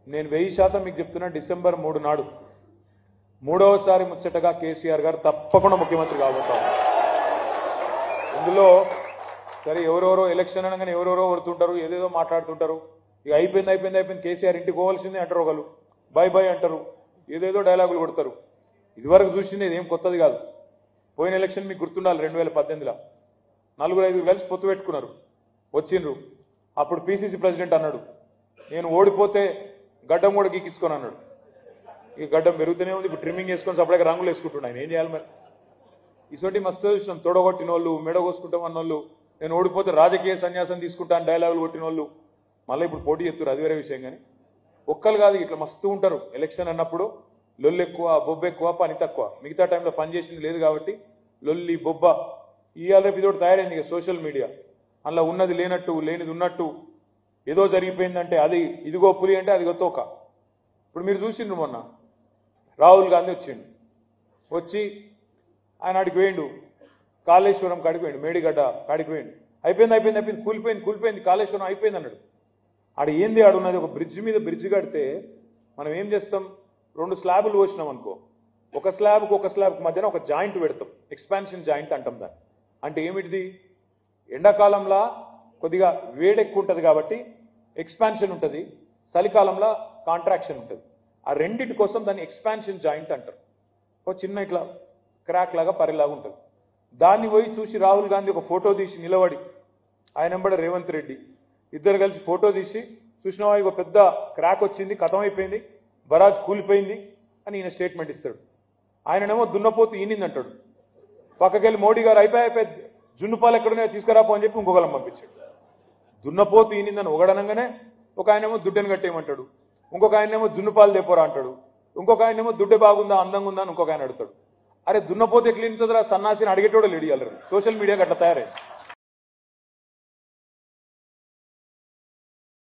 నేను వెయ్యి శాతం మీకు చెప్తున్నా డిసెంబర్ మూడు నాడు మూడవసారి ముచ్చటగా కేసీఆర్ గారు తప్పకుండా ముఖ్యమంత్రి కాబోతారు ఇందులో సరే ఎవరెవరో ఎలక్షన్ అనగానే ఎవరెవరో కొడుతుంటారు ఏదేదో మాట్లాడుతుంటారు ఇక అయిపోయింది అయిపోయింది అయిపోయింది కేసీఆర్ ఇంటికి పోవాల్సిందే అంటారు ఒకళ్ళు బై బై అంటారు ఏదేదో డైలాగులు కొడతారు ఇదివరకు చూసింది ఇదేం కొత్తది కాదు పోయిన ఎలక్షన్ మీకు గుర్తుండాలి రెండు వేల పద్దెనిమిదిలో నలుగురు ఐదుగురు కలిసి పొత్తు పెట్టుకున్నారు వచ్చిండ్రు అప్పుడు పిసిసి ప్రెసిడెంట్ అన్నాడు నేను ఓడిపోతే గడ్డం కూడా గీకించుకొని అన్నాడు ఈ గడ్డం పెరుగుతూనే ఉంది ఇప్పుడు ట్రిమ్మింగ్ వేసుకొని సపరేట్గా రంగులు వేసుకుంటున్నాను ఆయన ఏం చేయాలి మరి ఇటువంటి మస్తు చూసినాం తొడగొట్టిన వాళ్ళు మెడ కోసుకుంటాం అన్న వాళ్ళు నేను ఓడిపోతే రాజకీయ సన్యాసం తీసుకుంటాను డైలాగులు కొట్టిన వాళ్ళు మళ్ళీ ఇప్పుడు పోటీ చేస్తారు అది వేరే విషయం కానీ ఒక్కరు కాదు ఇట్లా మస్తు ఉంటారు ఎలక్షన్ అన్నప్పుడు లొల్లు ఎక్కువ బొబ్బ ఎక్కువ పని తక్కువ మిగతా టైంలో పని చేసింది లేదు కాబట్టి లొల్లి బొబ్బ ఇవాళ రేపు ఇదోటి తయారైంది ఇక సోషల్ మీడియా అందులో ఉన్నది లేనట్టు లేనిది ఉన్నట్టు ఏదో జరిగిపోయిందంటే అది ఇదిగో పులి అంటే అదిగో తోక ఇప్పుడు మీరు చూసిండ్రు మొన్న రాహుల్ గాంధీ వచ్చిండు వచ్చి ఆయన ఆడికి వేయండు కాళేశ్వరం కాడికి వేయండు మేడిగడ్డ కాడికి వేయండు అయిపోయింది అయిపోయింది అయిపోయింది కూలిపోయింది కూలిపోయింది కాళేశ్వరం అయిపోయింది అన్నాడు ఆడ ఏంది ఆడున్నది ఒక బ్రిడ్జ్ మీద బ్రిడ్జ్ కడితే మనం ఏం చేస్తాం రెండు స్లాబులు పోసినాం అనుకో ఒక స్లాబ్కి ఒక స్లాబ్కి మధ్యన ఒక జాయింట్ పెడతాం ఎక్స్పాన్షన్ జాయింట్ అంటాం దాన్ని అంటే ఏమిటిది ఎండాకాలంలో కొద్దిగా వేడి ఎక్కువ ఉంటుంది కాబట్టి ఎక్స్పాన్షన్ ఉంటుంది చలికాలంలో కాంట్రాక్షన్ ఉంటుంది ఆ రెండిటి కోసం దాన్ని ఎక్స్పాన్షన్ జాయింట్ అంటారు ఒక చిన్న ఇట్లా క్రాక్ లాగా పరిలాగా ఉంటుంది దాన్ని పోయి చూసి రాహుల్ గాంధీ ఒక ఫోటో తీసి నిలబడి ఆయన వెంబడి రేవంత్ రెడ్డి ఇద్దరు కలిసి ఫోటో తీసి చూసినావా ఇక పెద్ద క్రాక్ వచ్చింది కథం అయిపోయింది బరాజ్ కూలిపోయింది అని ఈయన స్టేట్మెంట్ ఇస్తాడు ఆయననేమో దున్నపోతు ఈనింది అంటాడు పక్కకెళ్ళి మోడీ గారు అయిపోయి అయిపోయి జున్నుపాలు ఎక్కడున్నాయో తీసుకురాపో అని చెప్పి ఇంకొకళ్ళని పంపించాడు దున్నపోతు ఈనిందని ఒకడనంగానే ఒక ఆయనేమో దుడ్డని కట్టేయమంటాడు ఇంకొక ఆయనేమో జున్నుపాలు తెపోరా అంటాడు ఇంకొక ఆయనేమో దుడ్డె బాగుందా అందంగా ఉందా అని ఇంకొక ఆయన అడుగుతాడు అరే దున్నపోతే ఎట్లా ఇంటుందిరా సన్నాసిని అడిగేటోడు లేడు ఇవ్వాలి సోషల్ మీడియాకి అట్లా తయారైంది